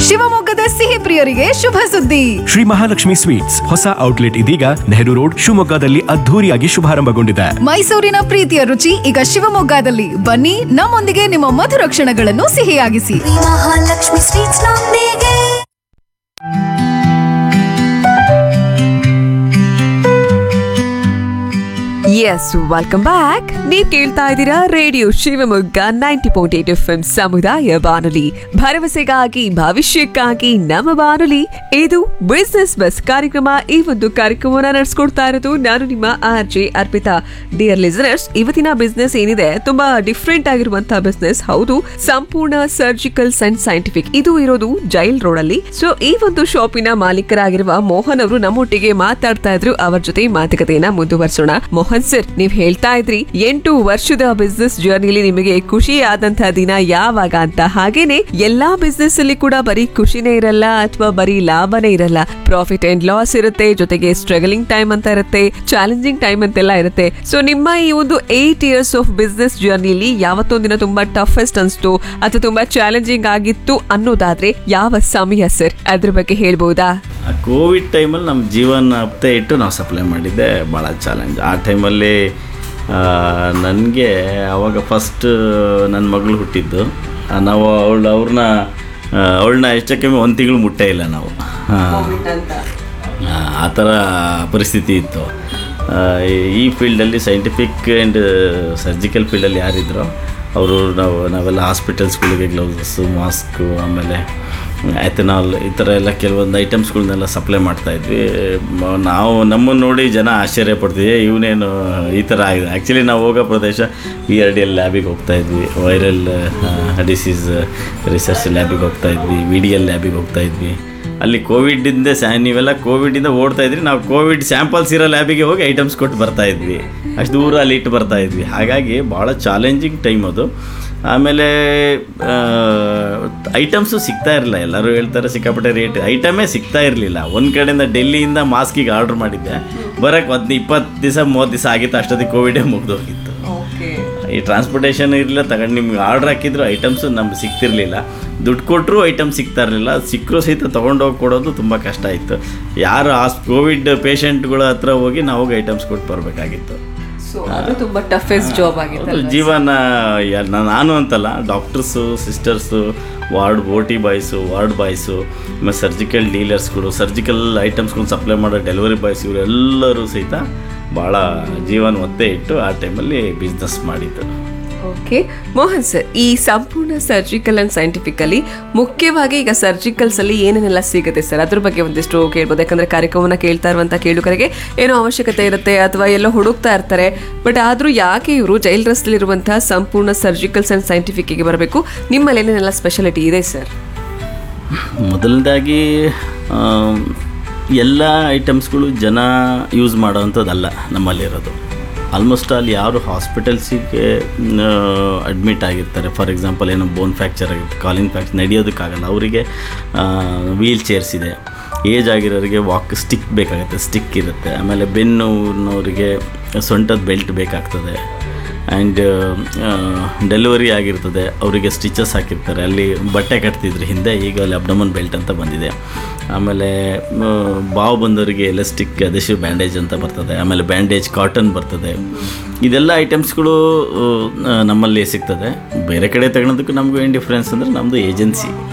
ಶಿವಮೊಗ್ಗದ ಸಿಹಿ ಪ್ರಿಯರಿಗೆ ಶುಭ ಸುದ್ದಿ ಶ್ರೀ ಮಹಾಲಕ್ಷ್ಮಿ ಸ್ವೀಟ್ಸ್ ಹೊಸ ಔಟ್ಲೆಟ್ ಇದೀಗ ನೆಹರು ರೋಡ್ ಶಿವಮೊಗ್ಗದಲ್ಲಿ ಅದ್ಧೂರಿಯಾಗಿ ಶುಭಾರಂಭಗೊಂಡಿದೆ ಮೈಸೂರಿನ ಪ್ರೀತಿಯ ರುಚಿ ಈಗ ಶಿವಮೊಗ್ಗದಲ್ಲಿ ಬನ್ನಿ ನಮ್ಮೊಂದಿಗೆ ನಿಮ್ಮ ಮಧುರ ಕ್ಷಣಗಳನ್ನು ಸಿಹಿಯಾಗಿಸಿ ಮಹಾಲಕ್ಷ್ಮಿ ಸ್ವೀಟ್ಸ್ ನೊಂದಿಗೆ ಎಸ್ ವೆಲ್ಕಮ್ ಬ್ಯಾಕ್ ನೀವ್ ಕೇಳ್ತಾ ಇದ್ದೀರಾ radio Shivamogga ninety point eight F M ಸಮುದಾಯ ಬಾನುಲಿ ಭರವಸೆಗಾಗಿ ಭವಿಷ್ಯಕ್ಕಾಗಿ ನಮ್ಮ ಬಾನುಲಿ ಇದು ಬಿಸ್ನೆಸ್ ಬಸ್ ಕಾರ್ಯಕ್ರಮ ಈ ಒಂದು ಕಾರ್ಯಕ್ರಮವನ್ನ ನಡೆಸ್ಕೊಡ್ತಾ ಇರೋದು ನಾನು ನಿಮ್ಮ R J Arpita dear listeners ಇವತ್ತಿನ ಬಿಸ್ನೆಸ್ ಏನಿದೆ ತುಂಬಾ ಡಿಫ್ರೆಂಟ್ ಆಗಿರುವಂತಹ ಬಿಸ್ನೆಸ್ ಹೌದು ಸಂಪೂರ್ಣ ಸರ್ಜಿಕಲ್ಸ್ ಅಂಡ್ ಸೈಂಟಿಫಿಕ್ ಇದು ಇರೋದು ಜೈಲ್ ರೋಡ್ ಅಲ್ಲಿ ಸೊ ಈ ಒಂದು ಶಾಪಿನ ಮಾಲೀಕರಾಗಿರುವ ಮೋಹನ್ ಅವರು ನಮ್ಮೊಟ್ಟಿಗೆ ಮಾತಾಡ್ತಾ ಇದ್ರು ಅವರ ಜೊತೆ ಮಾತುಕತೆಯನ್ನ ಮುಂದುವರಿಸೋಣ ಮೋಹನ್ ಸರ್ ನೀವ್ ಹೇಳ್ತಾ ಇದ್ರಿ ಎಂಟು ವರ್ಷದ ಬಿಸ್ನೆಸ್ ಜರ್ನಿಲಿ ನಿಮಗೆ ಖುಷಿ ಆದಂತಹ ದಿನ ಯಾವಾಗ ಅಂತ ಹಾಗೇನೆ ಎಲ್ಲಾ ಬಿಸ್ನೆಸ್ ಅಲ್ಲಿ ಕೂಡ ಬರೀ ಖುಷಿನೇ ಇರಲ್ಲ ಅಥವಾ ಬರೀ ಲಾಭನೇ ಇರಲ್ಲ ಪ್ರಾಫಿಟ್ ಅಂಡ್ ಲಾಸ್ ಇರುತ್ತೆ ಜೊತೆಗೆ ಸ್ಟ್ರಗಲಿಂಗ್ ಟೈಮ್ ಅಂತ ಇರುತ್ತೆ ಚಾಲೆಂಜಿಂಗ್ ಟೈಮ್ ಅಂತೆಲ್ಲ ಇರುತ್ತೆ ಸೊ ನಿಮ್ಮ ಈ ಒಂದು ಏಟ್ ಇಯರ್ಸ್ ಆಫ್ ಬಿಸ್ನೆಸ್ ಜರ್ನಿಲಿ ಯಾವತ್ತೊಂದಿನ ತುಂಬಾ ಟಫೆಸ್ಟ್ ಅನ್ಸ್ತು ಅಥವಾ ತುಂಬಾ ಚಾಲೆಂಜಿಂಗ್ ಆಗಿತ್ತು ಅನ್ನೋದಾದ್ರೆ ಯಾವ ಸಮಯ ಸರ್ ಅದ್ರ ಬಗ್ಗೆ ಹೇಳ್ಬೋದಾ ಆ ಕೋವಿಡ್ ಟೈಮಲ್ಲಿ ನಮ್ಮ ಜೀವನ ಹಪ್ತೆ ಇಟ್ಟು ನಾವು ಸಪ್ಲೈ ಮಾಡಿದ್ದೆ ಭಾಳ ಚಾಲೆಂಜ್ ಆ ಟೈಮಲ್ಲಿ ನನಗೆ ಅವಾಗ ಫಸ್ಟ್ ನನ್ನ ಮಗಳು ಹುಟ್ಟಿದ್ದು ಆ, ನಾವು ಅವಳು ಅವ್ರನ್ನ ಅವಳನ್ನ ಹೆಚ್ಚಕ್ಕೆ ಒಂದು ತಿಂಗಳು ಮುಟ್ಟೇ ಇಲ್ಲ ನಾವು ಆ, ಆ ಥರ ಪರಿಸ್ಥಿತಿ ಇತ್ತು ಆ, ಈ- ಈ ಫೀಲ್ಡಲ್ಲಿ ಸೈಂಟಿಫಿಕ್ ಆ್ಯಂಡ್ ಸರ್ಜಿಕಲ್ ಫೀಲ್ಡಲ್ಲಿ ಯಾರಿದ್ರೋ ಅವರು ನಾವು ನಾವೆಲ್ಲ ಹಾಸ್ಪಿಟಲ್ಸ್ಗಳಿಗೆ ಗ್ಲೌಸಸ್ಸು ಮಾಸ್ಕು ಆಮೇಲೆ ಎಥನಾಲ್ ಈ ಥರ ಎಲ್ಲ ಕೆಲವೊಂದು ಐಟಮ್ಸ್ಗಳನ್ನೆಲ್ಲ ಸಪ್ಲೈ ಮಾಡ್ತಾಯಿದ್ವಿ ಮ- ನಾವು ನಮ್ಮನ್ನು ನೋಡಿ ಜನ ಆಶ್ಚರ್ಯ ಪಡ್ತೀವಿ ಇವನೇನು ಈ ಥರ ಆಗಿದೆ ಆ್ಯಕ್ಚುಲಿ ನಾವು ಹೋಗೋ ಪ್ರದೇಶ ವಿ ಆರ್ ಡಿ ಎಲ್ ಲ್ಯಾಬಿಗೆ ಹೋಗ್ತಾಯಿದ್ವಿ ವೈರಲ್ ಡಿಸೀಸ್ ರಿಸರ್ಚ್ ಲ್ಯಾಬಿಗೆ ಹೋಗ್ತಾಯಿದ್ವಿ ವಿ ಡಿ ಎಲ್ ಲ್ಯಾಬಿಗೆ ಹೋಗ್ತಾಯಿದ್ವಿ ಅಲ್ಲಿ ಕೋವಿಡಿಂದ ಸ್ಯಾ ನೀವೆಲ್ಲ ಕೋವಿಡಿಂದ ಓಡ್ತಾ ಇದ್ರಿ ನಾವು ಕೋವಿಡ್ ಸ್ಯಾಂಪಲ್ಸ್ ಇರೋ ಲ್ಯಾಬಿಗೆ ಹೋಗಿ ಐಟಮ್ಸ್ ಕೊಟ್ಟು ಬರ್ತಾ ಇದ್ವಿ ಅಷ್ಟು ದೂರ ಅಲ್ಲಿ ಇಟ್ಟು ಬರ್ತಾ ಇದ್ವಿ ಹಾಗಾಗಿ ಭಾಳ ಚಾಲೆಂಜಿಂಗ್ ಟೈಮ್ ಅದು ಆಮೇಲೆ ಐಟಮ್ಸು ಸಿಗ್ತಾ ಇರಲಿಲ್ಲ ಎಲ್ಲರೂ ಹೇಳ್ತಾರೆ ಸಿಕ್ಕಾಪಟ್ಟೆ ರೇಟ್ ಐಟಮೇ ಸಿಗ್ತಾ ಇರಲಿಲ್ಲ ಒಂದು ಕಡೆಯಿಂದ ಡೆಲ್ಲಿಯಿಂದ ಮಾಸ್ಕಿಗೆ ಆರ್ಡ್ರ್ ಮಾಡಿದ್ದೆ ಬರೋಕ್ಕೆ ಒಂದು ಇಪ್ಪತ್ತು ದಿವಸ ಮೂವತ್ತು ದಿವಸ ಆಗಿತ್ತು ಅಷ್ಟೊತ್ತಿಗೆ ಕೋವಿಡೇ ಮುಗ್ದೋಗಿತ್ತು ಈ ಟ್ರಾನ್ಸ್ಪೋರ್ಟೇಷನ್ ಇರಲಿಲ್ಲ ತಗೊಂಡು ನಿಮ್ಗೆ ಆರ್ಡ್ರ್ ಹಾಕಿದ್ರು ಐಟಮ್ಸು ನಮ್ಗೆ ಸಿಗ್ತಿರ್ಲಿಲ್ಲ ದುಡ್ಡು ಕೊಟ್ಟರು ಐಟಮ್ ಸಿಗ್ತಾ ಇರಲಿಲ್ಲ ಸಿಕ್ಕರೂ ಸಹಿತ ತೊಗೊಂಡೋಗಿ ಕೊಡೋದು ತುಂಬ ಕಷ್ಟ ಇತ್ತು ಯಾರು ಆ ಕೋವಿಡ್ ಪೇಷಂಟ್ಗಳ ಹತ್ರ ಹೋಗಿ ನಾವು ಹೋಗಿ ಐಟಮ್ಸ್ ಕೊಟ್ಟು ಬರಬೇಕಾಗಿತ್ತು ಸೊ ಅದು ತುಂಬಾ ಟಫೆಸ್ಟ್ ಜಾಬ್ ಆಗಿತ್ತು ಜೀವನ ಯ- ನಾ- ನಾನು ಅಂತಲ್ಲ doctors sisters ward O T boys ward boys ಆಮೇಲೆ ಸರ್ಜಿಕಲ್ ಡೀಲರ್ಸ್ಗಳು ಸರ್ಜಿಕಲ್ ಐಟಮ್ಸ್ಗಳು ಸಪ್ಲೈ ಮಾಡೋ ಡೆಲಿವರಿ ಬಾಯ್ಸ್ ಇವರೆಲ್ಲರೂ ಸಹಿತ ಭಾಳ ಜೀವನ ಒತ್ತೆ ಇಟ್ಟು ಆ ಟೈಮಲ್ಲಿ ಬಿಸ್ನೆಸ್ ಮಾಡಿದ್ದು ಓಕೆ ಮೋಹನ್ ಸರ್ ಈ ಸಂಪೂರ್ಣ ಸರ್ಜಿಕಲ್ ಅಂಡ್ ಸೈಂಟಿಫಿಕ್ ಅಲ್ಲಿ ಮುಖ್ಯವಾಗಿ ಈಗ ಸರ್ಜಿಕಲ್ಸ್ ಅಲ್ಲಿ ಏನೇನೆಲ್ಲ ಸಿಗುತ್ತೆ ಸರ್ ಅದ್ರ ಬಗ್ಗೆ ಒಂದಿಷ್ಟು ಕೇಳ್ಬೋದು ಯಾಕಂದ್ರೆ ಕಾರ್ಯಕ್ರಮನ ಕೇಳ್ತಾ ಇರುವಂತ ಕೇಳುಗರಿಗೆ ಏನೋ ಅವಶ್ಯಕತೆ ಇರುತ್ತೆ ಅಥವಾ ಎಲ್ಲೋ ಹುಡುಕ್ತಾ ಇರ್ತಾರೆ ಬಟ್ ಆದ್ರೂ ಯಾಕೆ ಇವರು ಜೈಲ್ ರಸ್ತಿಲಿರುವಂತಹ ಸಂಪೂರ್ಣ ಸರ್ಜಿಕಲ್ಸ್ ಅಂಡ್ ಸೈಂಟಿಫಿಕ್ ಗೆ ಬರಬೇಕು ನಿಮ್ಮಲ್ಲಿ ಏನೇನೆಲ್ಲ ಸ್ಪೆಷಾಲಿಟಿ ಇದೆ ಸರ್ ಮೊದಲನೇದಾಗಿ ಎಲ್ಲ ಐಟಮ್ಸ್ಗಳು ಜನ ಯೂಸ್ ಮಾಡೋವಂಥದ್ದಲ್ಲ ನಮ್ಮಲ್ಲಿರೋದು ಆಲ್ಮೋಸ್ಟ್ ಅಲ್ಲಿ ಯಾರು ಹಾಸ್ಪಿಟಲ್ಸಿಗೆ ಅಡ್ಮಿಟ್ ಆಗಿರ್ತಾರೆ ಫಾರ್ ಎಕ್ಸಾಂಪಲ್ ಏನೋ ಬೋನ್ ಫ್ರ್ಯಾಕ್ಚರ್ ಆಗಿರುತ್ತೆ ಕಾಲಿನ್ ಫ್ರ್ಯಾಕ್ಚರ್ ನಡೆಯೋದಕ್ಕಾಗಲ್ಲ ಅವರಿಗೆ ವೀಲ್ ಚೇರ್ಸ್ ಇದೆ ಏಜ್ ಆಗಿರೋರಿಗೆ ವಾಕ್ ಸ್ಟಿಕ್ ಬೇಕಾಗುತ್ತೆ ಸ್ಟಿಕ್ ಇರುತ್ತೆ ಆಮೇಲೆ ಬೆನ್ನುನವರಿಗೆ ಸೊಂಟದ ಬೆಲ್ಟ್ ಬೇಕಾಗ್ತದೆ ಆ್ಯಂಡ್ ಡೆಲಿವರಿ ಆಗಿರ್ತದೆ ಅವರಿಗೆ ಸ್ಟಿಚಸ್ ಹಾಕಿರ್ತಾರೆ ಅಲ್ಲಿ ಬಟ್ಟೆ ಕಟ್ತಿದ್ರು ಹಿಂದೆ ಈಗ ಅಲ್ಲಿ ಅಬ್ಡಮನ್ ಬೆಲ್ಟ್ ಅಂತ ಬಂದಿದೆ ಆಮೇಲೆ ಆ, ಬಾವು ಬಂದವರಿಗೆ ಎಲಾಸ್ಟಿಕ್ ಅದೆಸಿವ್ ಬ್ಯಾಂಡೇಜ್ ಅಂತ ಬರ್ತದೆ ಆಮೇಲೆ ಬ್ಯಾಂಡೇಜ್ ಕಾಟನ್ ಬರ್ತದೆ ಇದೆಲ್ಲ ಐಟಮ್ಸ್ಗಳು ಆ, ನಮ್ಮಲ್ಲಿ ಸಿಗ್ತದೆ ಬೇರೆ ಕಡೆ ತಗೊಳೋದಕ್ಕೂ ನಮಗೂ ಏನು ಡಿಫ್ರೆನ್ಸ್ ಅಂದರೆ ನಮ್ಮದು ಏಜೆನ್ಸಿ